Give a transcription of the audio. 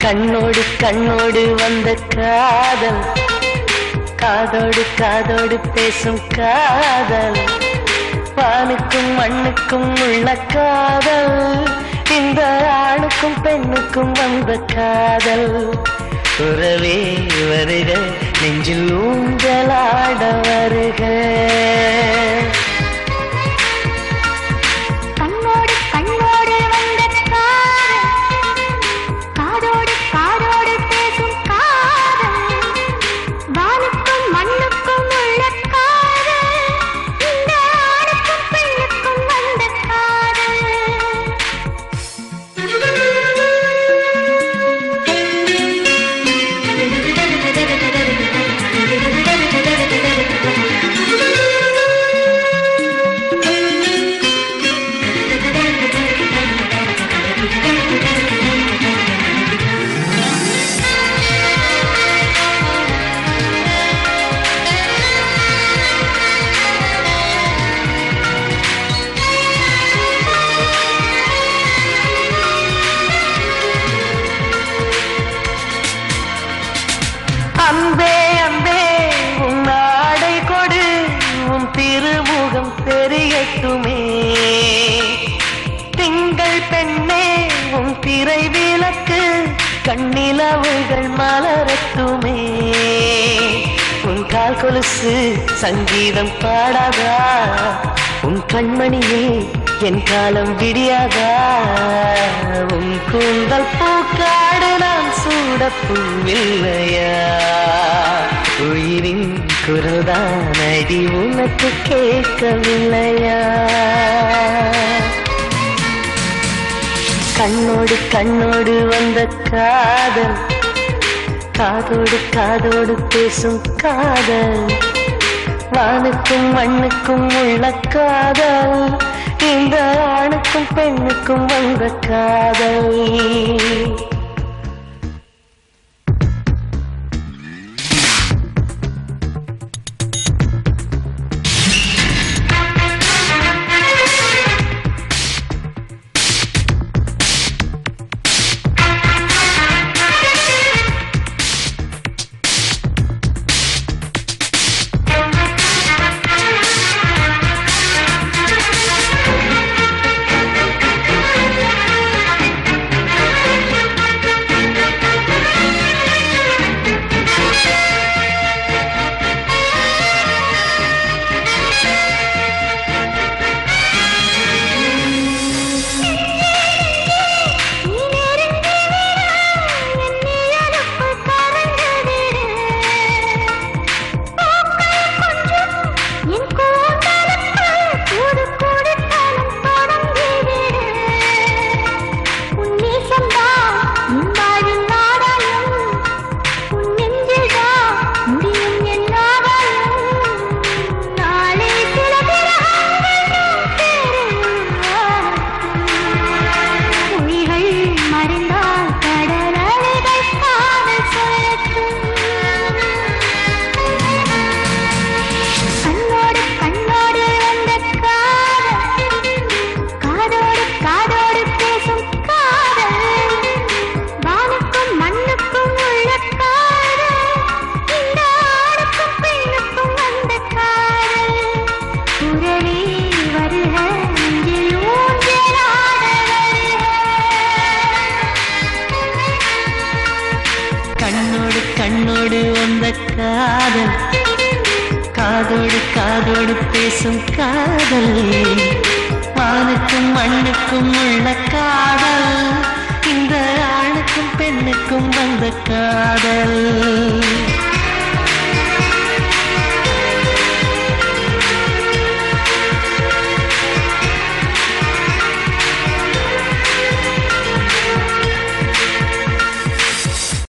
கண்ணோடு கண்ணோடு வந்த காதல் காதோடு காதோடு பேசும் காதல் வானுக்கும் மண்ணுக்கும் உள்ள காதல் இந்த ஆணுக்கும் பெண்ணுக்கும் வந்த காதல் உறவே வருக நெஞ்சில் ஊஞ்சலாட வருக கண்ணோடு கண்ணோடு வந்த காதல் காதோடு காதோடு பேசும் காதல் வானுக்கும் மண்ணுக்கும் உள்ள காதல் இந்த ஆணுக்கும் பெண்ணுக்கும் வந்த அன்பே அன்பே உன் ஆடை கொடு உன் திருமுகம் தெரியட்டுமே திங்கள் பெண்ணே உன் திரை விளக்கு கண்ணிலவுகள் மலரட்டுமே உன் கால் கொலுசு சங்கீதம் பாடாதா உன் கண்மணியில் என் காலம் விடியாதா உன் கூந்தல் பூக்காடு நான் சூட பூவில்லையா உயிரின் குரல்தான் அடி உனக்கு கேட்கவில்லையா கண்ணோடு கண்ணோடு வந்த காதல் காதோடு காதோடு பேசும் காதல் வானுக்கும் மண்ணுக்கும் உள்ள காதல் இந்த ஆணுக்கும் பெண்ணுக்கும் வந்த காதல் நீ நெருங்கி வர என் நிழலுக்குள் கரைந்துவிடு பூக்கள் கொஞ்சம் என் கூந்தலுக்குள் கூடு கூடித்தனம் தொடங்கிவிடு உன் நேசம்தான் என் வாழ்வின் ஆதாயம் உன் நெஞ்சில்தான் முடியும் என் ஆதாயம் நாளை சில கிரகங்கள் நாம் சேரும் மொழிகள் மறைந்தால் கடல் அலைகள் காதல் சொல்லட்டும் கண்ணோடு கண்ணோடு வந்த காதல் காதோடு காதோடு பேசும் காதல் வானுக்கும் மண்ணுக்கும் உள்ள காதல் இந்த ஆணுக்கும் பெண்ணுக்கும் வந்த காதல் உறவே வருக நெஞ்சில் ஊஞ்சலாட வருக கண்ணோடு கண்ணோடு வந்த காதல் காதோடு காதோடு பேசும் காதல் வானுக்கும் மண்ணுக்கும் உள்ள